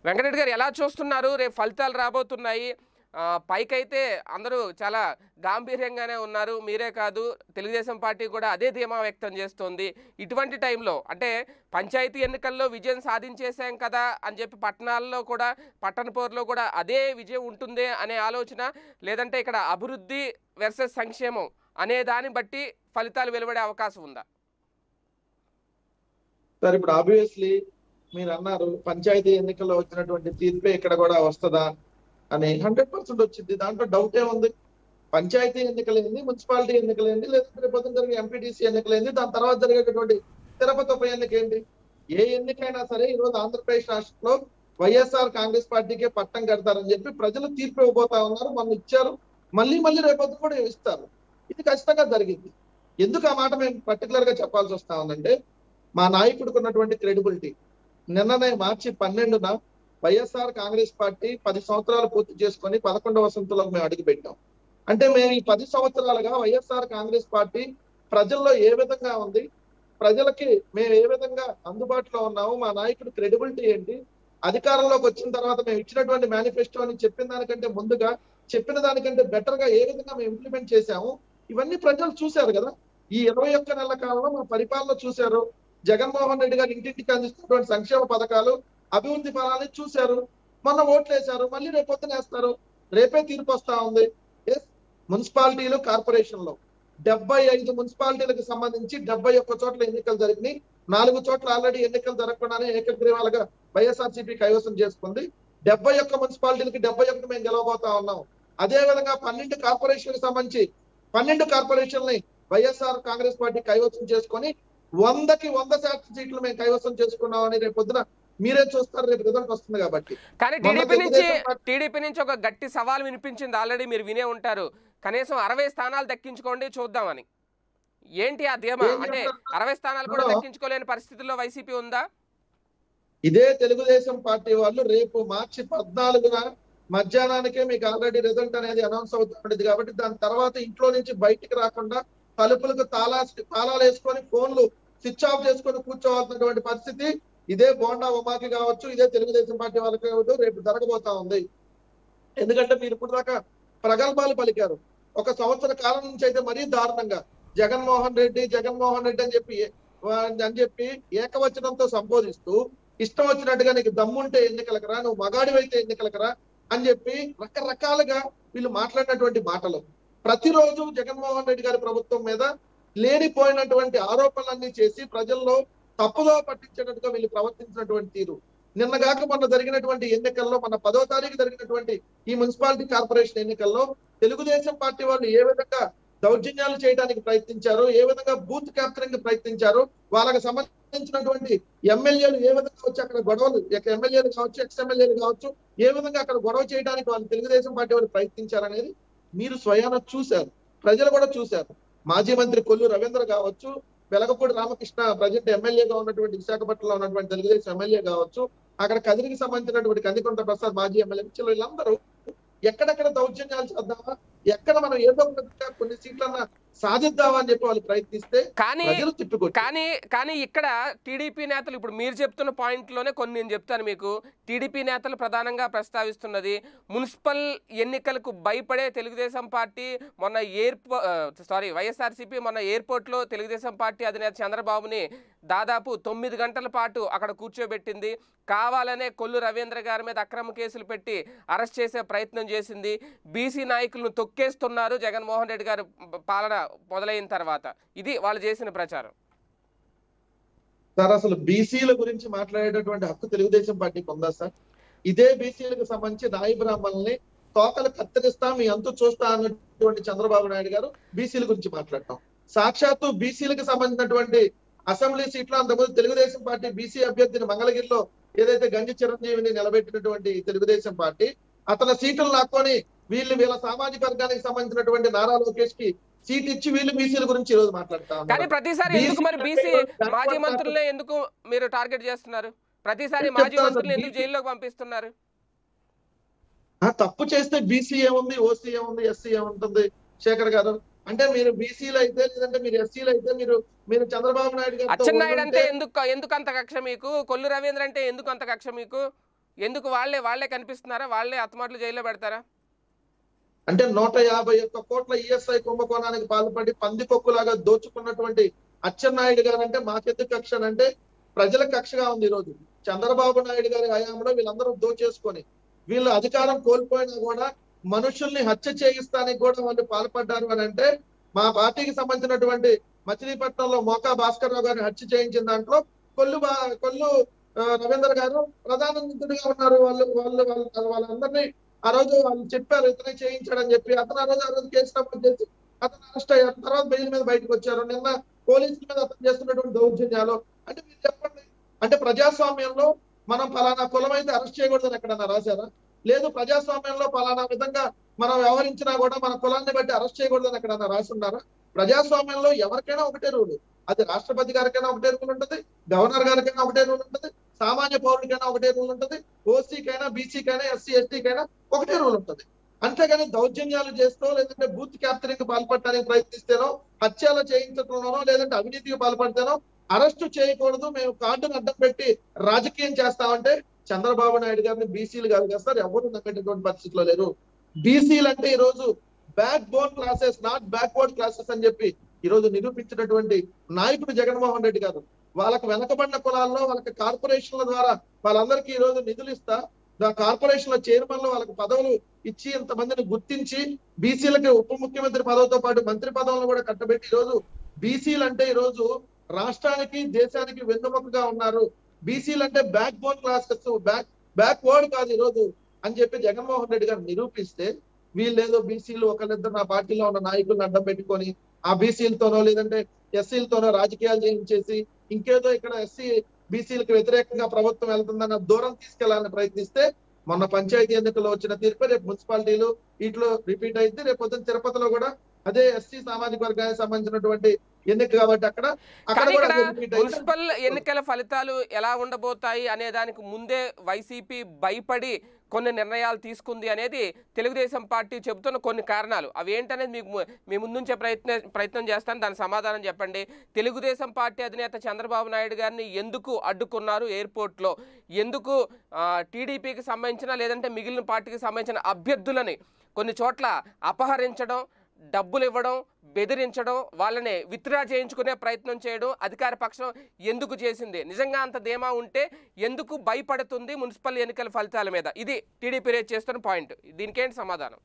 వెంకటరెడ్డి గారు ఎలా చూస్తున్నారు రేపు ఫలితాలు రాబోతున్నాయి ఆ, పైకైతే అందరూ చాలా గాంభీర్యంగానే ఉన్నారు మీరే కాదు తెలుగుదేశం పార్టీ కూడా అదే ధీమా వ్యక్తం చేస్తోంది ఇటువంటి టైంలో అంటే పంచాయతీ ఎన్నికల్లో విజయం సాధించేశాం కదా అని చెప్పి పట్టణాల్లో కూడా పట్టణ పోరులో కూడా అదే విజయం ఉంటుంది అనే ఆలోచన లేదంటే ఇక్కడ అభివృద్ధి వెర్సెస్ సంక్షేమం అనే దాన్ని బట్టి ఫలితాలు వెలువడే అవకాశం ఉందా సార్ ఇప్పుడు ఆబ్వియస్లీ మీరు అన్నారు పంచాయతీ ఎన్నికల్లో వచ్చినటువంటి తీర్పే ఇక్కడ కూడా వస్తుందా అని హండ్రెడ్ పర్సెంట్ వచ్చింది దాంట్లో డౌట్ ఏముంది పంచాయతీ ఎన్నికలైంది మున్సిపాలిటీ ఎన్నికలైంది లేదంటే రేపు పొద్దున జరిగే ఎంపీటీసీ ఎన్నికలైంది దాని తర్వాత జరిగేటటువంటి తిరుపతి ఉప ఎన్నిక ఏంటి ఏ ఎన్నికైనా సరే ఈ రోజు ఆంధ్రప్రదేశ్ రాష్ట్రంలో వైఎస్ఆర్ కాంగ్రెస్ పార్టీకే పట్టం కడతారని చెప్పి ప్రజలు తీర్పు ఇవ్వబోతా ఉన్నారు మొన్న ఇచ్చారు మళ్ళీ మళ్ళీ రేపొద్దు కూడా ఇస్తారు ఇది ఖచ్చితంగా జరిగింది ఎందుకు ఆ మాట మేము పర్టికులర్ గా చెప్పాల్సి వస్తా ఉందంటే మా నాయకుడికి ఉన్నటువంటి క్రెడిబిలిటీ నిన్ననే మార్చి పన్నెండున వైఎస్ఆర్ కాంగ్రెస్ పార్టీ పది సంవత్సరాలు పూర్తి చేసుకొని పదకొండవ వసంతంలోకి మేము అడుగుపెట్టాం అంటే మేము ఈ పది సంవత్సరాలుగా వైఎస్ఆర్ కాంగ్రెస్ పార్టీ ప్రజల్లో ఏ విధంగా ఉంది ప్రజలకి మేము ఏ విధంగా అందుబాటులో ఉన్నాము మా నాయకుడి క్రెడిబిలిటీ ఏంటి అధికారంలోకి వచ్చిన తర్వాత మేము ఇచ్చినటువంటి మేనిఫెస్టో అని చెప్పిన దానికంటే ముందుగా చెప్పిన దానికంటే బెటర్ గా ఏ విధంగా మేము ఇంప్లిమెంట్ చేశాము ఇవన్నీ ప్రజలు చూశారు కదా ఈ ఇరవై ఒక్క నెలల కాలంలో మా పరిపాలన చూశారు జగన్మోహన్ రెడ్డి గారు ఇంటింటికి అందిస్తున్నటువంటి సంక్షేమ పథకాలు అభివృద్ధి ఫలాన్ని చూశారు మొన్న ఓట్లు వేశారు మళ్ళీ రేపు పొద్దున వేస్తారు రేపే తీర్పు వస్తా ఉంది ఎస్ మున్సిపాలిటీలు కార్పొరేషన్లో డెబ్బై ఐదు మున్సిపాలిటీలకు సంబంధించి డెబ్బై ఒక్క చోట్ల ఎన్నికలు జరిగినాయి నాలుగు చోట్ల ఆల్రెడీ ఎన్నికలు జరగకుండానే ఏకగ్రీవాలుగా వైఎస్ఆర్సీపీ కైవసం చేసుకుంది డెబ్బై ఒక్క మున్సిపాలిటీలకి డెబ్బై ఒకటి మేము గెలవబోతా ఉన్నాం అదే విధంగా పన్నెండు కార్పొరేషన్లకు సంబంధించి పన్నెండు కార్పొరేషన్లని వైఎస్ఆర్ కాంగ్రెస్ పార్టీ కైవసం చేసుకొని వందకి వంద శాతం సీట్లు మేము కైవసం చేసుకున్నామని రేపు పొద్దున మీరే చూస్తారు రేపు రిజల్ట్ వస్తుంది కాబట్టి కానీ మొన్న టీడీపీ నుంచి తెలుగుదేశం పార్టీ- టీడీపీ నుంచి ఒక గట్టి సవాల్ వినిపించింది ఆల్రెడీ మీరు వినే ఉంటారు కనీసం అరవై స్థానాలు దక్కించుకోండి చూద్దామని ఏంటి ఆ ధీమా ఏం అంటే చెప్తారు? అరవై స్థానాలు కూడా ఇప్పుడు- దక్కించుకోలేని పరిస్థితుల్లో వైసీపీ ఉందా ఇదే తెలుగుదేశం పార్టీ వాళ్ళు రేపు మార్చి పద్నాలుగున మధ్యాహ్నానికే మీకు ఆల్రెడీ రిజల్ట్ అనేది అనౌన్స్ అవుతుండేది కాబట్టి దాని తర్వాత ఇంట్లో నుంచి బయటికి రాకుండా తలుపులకు తాళా తాళాలు వేసుకొని ఫోన్లు స్విచ్ ఆఫ్ చేసుకొని కూర్చోవాల్సినటువంటి పరిస్థితి ఇదే బోండా ఉమాకి కావచ్చు ఇదే తెలుగుదేశం పార్టీ వాళ్ళకి కావచ్చు రేపు జరగబోతా ఉంది ఎందుకంటే మీరు ఇప్పుడు దాకా ప్రగల్భాలు పలికారు ఒక సంవత్సర కాలం నుంచి అయితే మరీ దారుణంగా జగన్మోహన్ రెడ్డి జగన్మోహన్ రెడ్డి అని చెప్పి వా- అని చెప్పి ఏకవచనంతో సంబోధిస్తూ ఇష్టం వచ్చినట్టుగా నీకు దమ్ముంటే ఎన్నికలకు రా నువ్వు మగాడివైతే ఎన్నికలకు రా అని చెప్పి రకరకాలుగా వీళ్ళు మాట్లాడినటువంటి మాటలు ప్రతిరోజు జగన్మోహన్ రెడ్డి గారి ప్రభుత్వం మీద లేనిపోయినటువంటి ఆరోపణలన్నీ చేసి ప్రజల్లో తప్పుదో పట్టించేటట్టుగా వీళ్ళు ప్రవర్తించినటువంటి తీరు నిన్నగాక మొన్న జరిగినటువంటి ఎన్నికల్లో మన పదో తారీఖు జరిగినటువంటి ఈ మున్సిపాలిటీ కార్పొరేషన్ ఎన్నికల్లో తెలుగుదేశం పార్టీ వాళ్ళు ఏ విధంగా దౌర్జన్యాలు చేయడానికి ప్రయత్నించారు ఏ విధంగా బూత్ క్యాప్చరింగ్ ప్రయత్నించారు వాళ్ళకి సంబంధించినటువంటి ఎమ్మెల్యేలు ఏ విధంగా వచ్చి అక్కడ గొడవలు ఎమ్మెల్యేలు కావచ్చు ఎక్స్ ఎమ్మెల్యేలు కావచ్చు ఏ విధంగా అక్కడ గొడవ చేయడానికి వాళ్ళు తెలుగుదేశం పార్టీ వాళ్ళు ప్రయత్నించారనేది మీరు స్వయాన చూశారు ప్రజలు కూడా చూశారు మాజీ మంత్రి కొల్లు రవీంద్ర కావచ్చు వెలగపూడి రామకృష్ణ ప్రజెంట్ ఎమ్మెల్యేగా ఉన్నటువంటి విశాఖపట్నంలో ఉన్నటువంటి తెలుగుదేశం ఎమ్మెల్యే కావచ్చు అక్కడ కదిరికి సంబంధించినటువంటి కందికొండ ప్రసాద్ మాజీ ఎమ్మెల్యే వీళ్ళందరూ ఎక్కడెక్కడ దౌర్జన్యాలు చేద్దామా ఎక్కడ మనం ఏదో ఒక విధంగా కొన్ని సీట్లన్నా సాధిద్దామా అని చెప్పి వాళ్ళు ప్రయత్నిస్తే కానీ ప్రజలు తిట్టుకొచ్చారు కానీ కానీ ఇక్కడ టీడీపీ నేతలు ఇప్పుడు మీరు చెప్తున్న పాయింట్లోనే కొన్ని నేను చెప్తాను మీకు టీడీపీ నేతలు ప్రధానంగా ప్రస్తావిస్తున్నది మున్సిపల్ ఎన్నికలకు భయపడే తెలుగుదేశం పార్టీ మొన్న ఎయిర్పో సారీ వైఎస్ఆర్సీపీ మొన్న ఎయిర్పోర్ట్లో తెలుగుదేశం పార్టీ అధినేత చంద్రబాబుని దాదాపు తొమ్మిది గంటల పాటు అక్కడ కూర్చోబెట్టింది కావాలనే కొల్లు రవీంద్ర గారి మీద అక్రమ కేసులు పెట్టి అరెస్ట్ చేసే ప్రయత్నం చేసింది బీసీ నాయకులను తొక్కేస్తున్నారు జగన్మోహన్ రెడ్డి గారు పాలన మొదలైన తర్వాత ఇది వాళ్ళు చేసిన ప్రచారం సార్ అసలు బీసీల గురించి మాట్లాడేటటువంటి హక్కు తెలుగుదేశం పార్టీకి ఉందా సార్ ఇదే బీసీలకు సంబంధించి నాయి బ్రాహ్మణుల్ని తోకలు కత్తిరిస్తా మీ అంతు చూస్తా అన్నటువంటి చంద్రబాబు నాయుడు గారు బీసీల గురించి మాట్లాడటం సాక్షాత్తు బీసీలకు సంబంధించినటువంటి అసెంబ్లీ సీట్లో అంతకుముందు తెలుగుదేశం పార్టీ బీసీ అభ్యర్థిని మంగళగిరిలో ఏదైతే గంజి చిరంజీవిని నిలబెట్టినటువంటి తెలుగుదేశం పార్టీ అతని సీట్లు లాక్కొని వీళ్ళు వీళ్ళ సామాజిక వర్గానికి సంబంధించినటువంటి నారా లోకేష్ కి సీట్ ఇచ్చి వీళ్ళు బీసీల గురించి ఈ రోజు మాట్లాడతా కానీ ఉన్నారు ప్రతిసారి BC ఎందుకు మరి బీసీ అంటే మాజీ backward మంత్రులనే ఎందుకు మీరు టార్గెట్ చేస్తున్నారు ప్రతిసారి నేను మాజీ చెప్తాను మంత్రులు సార్, ఎందుకు BC జైల్లోకి పంపిస్తున్నారు ఆ తప్పు చేస్తే బీసీ ఏముంది ఓసీ ఏముంది ఎస్సీ ఏముంటుంది శేఖర్ గారు అంటే మీరు బీసీలు అయితే లేదంటే మీరు ఎస్సీలు అయితే మీరు మీరు చంద్రబాబు నాయుడు గారితో అచ్చెన్నాయుడు అంటే ఉండుంటే ఎందుకు ఎందుకు అంత కక్ష మీకు కొల్లు రవీంద్ర అంటే ఎందుకు అంత కక్ష మీకు ఎందుకు వాళ్ళే వాళ్ళే కనిపిస్తున్నారా వాళ్ళే అత్తమాటలు జైల్లో పెడతారా అంటే నూట యాభై ఒక్క కోట్ల ఈఎస్ఐ కుంభకోణానికి పాల్పడి పందికొక్కులాగా దోచుకున్నటువంటి అచ్చెన్నాయుడు గారు అంటే మాకెందుకు కక్ష అంటే ప్రజల కక్షగా ఉంది ఈ రోజు చంద్రబాబు నాయుడు గారి హయాంలో వీళ్ళందరూ దోచేసుకొని వీళ్ళు అధికారం కోల్పోయినా కూడా మనుషుల్ని హత్య చేయిస్తానికి కూడా వాళ్ళు పాల్పడ్డారు అని అంటే మా పార్టీకి సంబంధించినటువంటి మచిలీపట్నంలో మోకా భాస్కర్ రావు గారిని హత్య చేయించిన దాంట్లో కొల్లు బా కొల్లు ఆ, రవీంద్ర గారు ప్రధాన నిందితుడిగా ఉన్నారు వాళ్ళు వాళ్ళు వాళ్ళ- వాళ్ళందరినీ ఆ రోజు వాళ్ళు చెప్పారు ఇతనే చేయించాడని చెప్పి అతను ఆ రోజు ఆ రోజు కేసు నమోదు చేసి అతను అరెస్ట్ అయ్యారు తర్వాత బెయిల్ మీద బయటకు వచ్చారు నిన్న పోలీసుల మీద అతను చేస్తున్నటువంటి దౌర్జన్యాలు అంటే మీరు చెప్పండి అంటే ప్రజాస్వామ్యంలో మనం ఫలానా కులం అయితే అరెస్ట్ చేయకూడదని ఎక్కడన్నా రాశారా లేదు ప్రజాస్వామ్యంలో ఫలానా విధంగా మనం వ్యవహరించినా కూడా మన కులాన్ని బట్టి అరెస్ట్ చేయకూడదని ఎక్కడన్నా రాసి ఉన్నారా ప్రజాస్వామ్యంలో ఎవరికైనా ఒకటే రూల్ అది రాష్ట్రపతి గారికైనా ఒకటే రూల్ ఉంటుంది గవర్నర్ గారికైనా ఒకటే రూల్ ఉంటుంది సామాన్య పౌరుడికైనా ఒకటే రూల్ ఉంటుంది ఓసీకైనా బీసీకైనా ఎస్సీ ఎస్టీకైనా ఒకటే రూల్ ఉంటుంది అంతేగాని దౌర్జన్యాలు చేస్తూ లేదంటే బూత్ క్యాప్చరింగ్ పాల్పడటానికి ప్రయత్నిస్తేనో హత్యలు చేయించడంలోనో లేదంటే అవినీతికి పాల్పడితేనో అరెస్ట్ చేయకూడదు మేము కార్డును అడ్డం పెట్టి రాజకీయం చేస్తామంటే చంద్రబాబు నాయుడు గారిని బీసీలు కాదు కదా సార్ ఎవరు నమ్మేటటువంటి పరిస్థితిలో లేరు బీసీలు అంటే ఈ రోజు backbone classes not backward classes అని చెప్పి ఈ రోజు నిరూపించినటువంటి నాయకుడు జగన్మోహన్ రెడ్డి గారు వాళ్ళకి వెనకబడిన కులాల్లో వాళ్ళకి కార్పొరేషన్ల ద్వారా వాళ్ళందరికీ ఈ రోజు నిధులు ఇస్తా ఆ కార్పొరేషన్ల చైర్మన్లు వాళ్ళకి పదవులు ఇచ్చి ఇంతమందిని గుర్తించి బీసీలకి ఉప ముఖ్యమంత్రి పదవితో పాటు మంత్రి పదవులను కూడా కట్టబెట్టి ఈ రోజు బీసీలు అంటే ఈ రోజు రాష్ట్రానికి దేశానికి వెన్నుముకగా ఉన్నారు బీసీలు అంటే backbone classes back backward కాదు ఈ రోజు అని చెప్పి జగన్మోహన్ రెడ్డి గారు నిరూపిస్తే వీళ్ళేదో బీసీలు ఒకరిద్దరు నా పార్టీలో ఉన్న నాయకులను అడ్డం పెట్టుకొని ఆ బీసీలతోనో లేదంటే ఎస్సీలతోనో రాజకీయాలు చేయించేసి ఇంకేదో ఇక్కడ ఎస్సీ బీసీలకు వ్యతిరేకంగా ప్రభుత్వం వెళ్తుందన్న దూరం తీసుకెళ్లాలని ప్రయత్నిస్తే మొన్న పంచాయతీ ఎన్నికల్లో వచ్చిన తీర్పు రేపు మున్సిపాలిటీలు వీటిలో రిపీట్ అయితే రేపు పొద్దున్న తిరుపతిలో కూడా అదే ఎస్సీ సామాజిక వర్గానికి సంబంధించినటువంటి ఎన్నిక కాబట్టి అక్కడ అక్కడ కానీ కూడా ఇక్కడ అదే రిపీట్ అయితే మున్సిపల్ ఎన్నికల ఫలితాలు ఎలా ఉండబోతాయి అనే దానికి ముందే వైసీపీ భయపడి కొన్ని నిర్ణయాలు తీసుకుంది అనేది తెలుగుదేశం పార్టీ చెబుతున్న కొన్ని కారణాలు అవి ఏంటనేది మీకు ము- మీ ముందుంచే ప్రయత్న ప్రయత్నం చేస్తాను దాని సమాధానం చెప్పండి తెలుగుదేశం పార్టీ అధినేత చంద్రబాబు నాయుడు గారిని ఎందుకు అడ్డుకున్నారు ఎయిర్పోర్ట్లో ఎందుకు ఆ, టీడీపీకి సంబంధించిన లేదంటే మిగిలిన పార్టీకి సంబంధించిన అభ్యర్థులని కొన్ని చోట్ల అపహరించడం డబ్బులు ఇవ్వడం బెదిరించడం వాళ్ళని విత్డ్రా చేయించుకునే ప్రయత్నం చేయడం అధికార పక్షం ఎందుకు చేసింది నిజంగా అంత ధీమా ఉంటే ఎందుకు భయపడుతుంది మున్సిపల్ ఎన్నికల ఫలితాల మీద ఇది టీడీపీ రేట్ చేస్తున్న పాయింట్ దీనికేంటి సమాధానం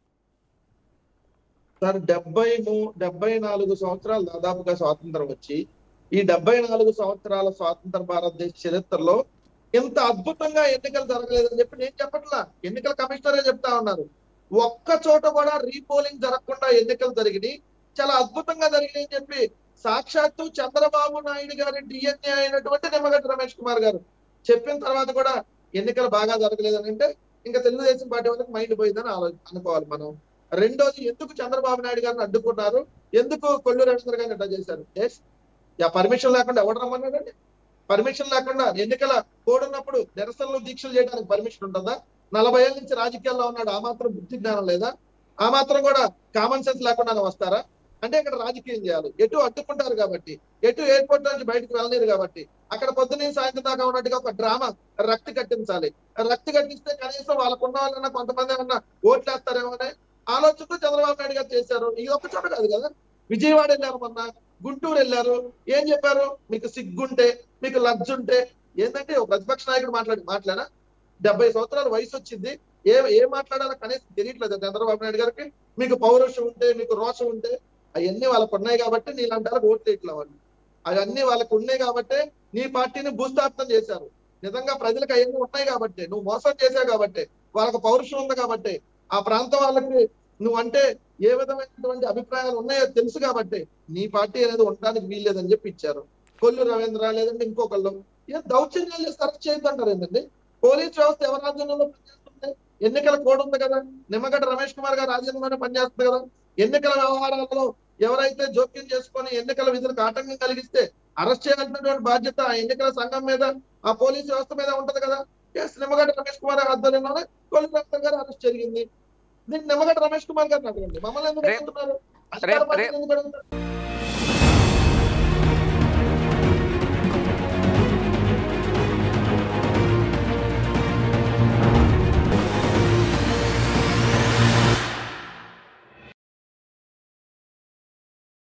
సార్ డెబ్బై మూ- డెబ్బై నాలుగు సంవత్సరాలు దాదాపుగా స్వాతంత్రం వచ్చి ఈ డెబ్బై నాలుగు సంవత్సరాల స్వాతంత్ర భారతదేశ చరిత్రలో ఇంత అద్భుతంగా ఎన్నికలు జరగలేదని చెప్పి నేను చెప్పట్లా ఎన్నికల కమిషనరే చెప్తా ఉన్నారు ఒక్క చోట కూడా రీపోలింగ్ జరగకుండా ఎన్నికలు జరిగినాయి చాలా అద్భుతంగా జరిగినాయి అని చెప్పి సాక్షాత్తు చంద్రబాబు నాయుడు గారి డిఎన్ఏ అయినటువంటి నిమ్మగడ్డ రమేష్ కుమార్ గారు చెప్పిన తర్వాత కూడా ఎన్నికలు బాగా జరగలేదని అంటే ఇంకా తెలుగుదేశం పార్టీ వాళ్ళకి మైండ్ పోయిందని ఆలో అనుకోవాలి మనం రెండోది ఎందుకు చంద్రబాబు నాయుడు గారిని అడ్డుకున్నారు ఎందుకు కొల్లు రవీంద్ర గారిని అడ్డా చేశారు ఎస్ యా పర్మిషన్ లేకుండా ఎవడు రమ్మన్నాడండి పర్మిషన్ లేకుండా ఎన్నికల కోడ్ ఉన్నప్పుడు నిరసనలు దీక్షలు చేయడానికి పర్మిషన్ ఉంటుందా నలభై ఏళ్ళ నుంచి రాజకీయాల్లో ఉన్నాడు ఆ మాత్రం బుద్ధి జ్ఞానం లేదా ఆ మాత్రం కూడా కామన్ సెన్స్ లేకుండా వస్తారా అంటే ఇక్కడ రాజకీయం చేయాలి ఎటు అడ్డుకుంటారు కాబట్టి ఎటు ఎయిర్పోర్ట్ నుంచి బయటకు వెళ్ళలేరు కాబట్టి అక్కడ పొద్దున్నే సాయంత్రం దాకా ఉన్నట్టుగా ఒక డ్రామా రక్తి కట్టించాలి రక్తి కట్టిస్తే కనీసం వాళ్ళకు ఉన్న వాళ్ళన్నా కొంతమంది ఏమన్నా ఓట్లేస్తారేమో అనే ఆలోచనతో చంద్రబాబు నాయుడు గారు చేశారు ఇది ఒక చోట కాదు కదా విజయవాడ వెళ్ళారు మొన్న గుంటూరు వెళ్ళారు ఏం చెప్పారు మీకు సిగ్గుంటే మీకు లజ్జ ఉంటే ఏంటంటే ఒక ప్రతిపక్ష నాయకుడు మాట్లాడి మాట్లాడా డెబ్బై సంవత్సరాల వయసు వచ్చింది ఏ ఏం మాట్లాడాలో కనీసం తెలియట్లేదు చంద్రబాబు నాయుడు గారికి మీకు పౌరుషం ఉంటే మీకు రోషం ఉంటే అవన్నీ వాళ్ళకు ఉన్నాయి కాబట్టి నీలాంటి వాళ్ళకి ఓట్లు ఇట్లా వాళ్ళు అవన్నీ వాళ్ళకు ఉన్నాయి కాబట్టి నీ పార్టీని భూస్థాపితం చేశారు నిజంగా ప్రజలకు అవన్నీ ఉన్నాయి కాబట్టి నువ్వు మోసం చేశావు కాబట్టి వాళ్ళకు పౌరుషం ఉంది కాబట్టి ఆ ప్రాంతం వాళ్ళకి నువ్వు అంటే ఏ విధమైనటువంటి అభిప్రాయాలు ఉన్నాయో తెలుసు కాబట్టి నీ పార్టీ అనేది ఉండడానికి వీల్లేదని చెప్పి ఇచ్చారు కొల్లు రవీంద్ర లేదంటే ఇంకొకళ్ళు ఏం దౌర్జన్యాలు చేసి అరెస్ట్ చేయొద్దంటారు ఏంటండి పోలీస్ వ్యవస్థ ఎవరి రాజ్యంలో పనిచేస్తుంది ఎన్నికల కోడ్ ఉంది కదా నిమ్మగడ్డ రమేష్ కుమార్ గారు రాజ్యాంగంలోనే పనిచేస్తుంది కదా ఎన్నికల వ్యవహారాలలో ఎవరైతే జోక్యం చేసుకొని ఎన్నికల విధులకు ఆటంకం కలిగిస్తే అరెస్ట్ చేయాల్సినటువంటి బాధ్యత ఆ ఎన్నికల సంఘం మీద ఆ పోలీస్ వ్యవస్థ మీద ఉంటది కదా ఎస్ నిమ్మగడ్డ రమేష్ కుమార్ ఆధ్వర్యంలోనే కొల్లు రవీంద్ర గారు అరెస్ట్ జరిగింది దీనికి నిమ్మగడ్డ రమేష్ కుమార్ గారిని అడగండి మమ్మల్ని ఎందుకు రేపు- అడుగుతున్నారు రేపు- అధికార పార్టీని రేపు- ఎందుకు అడుగుతున్నారు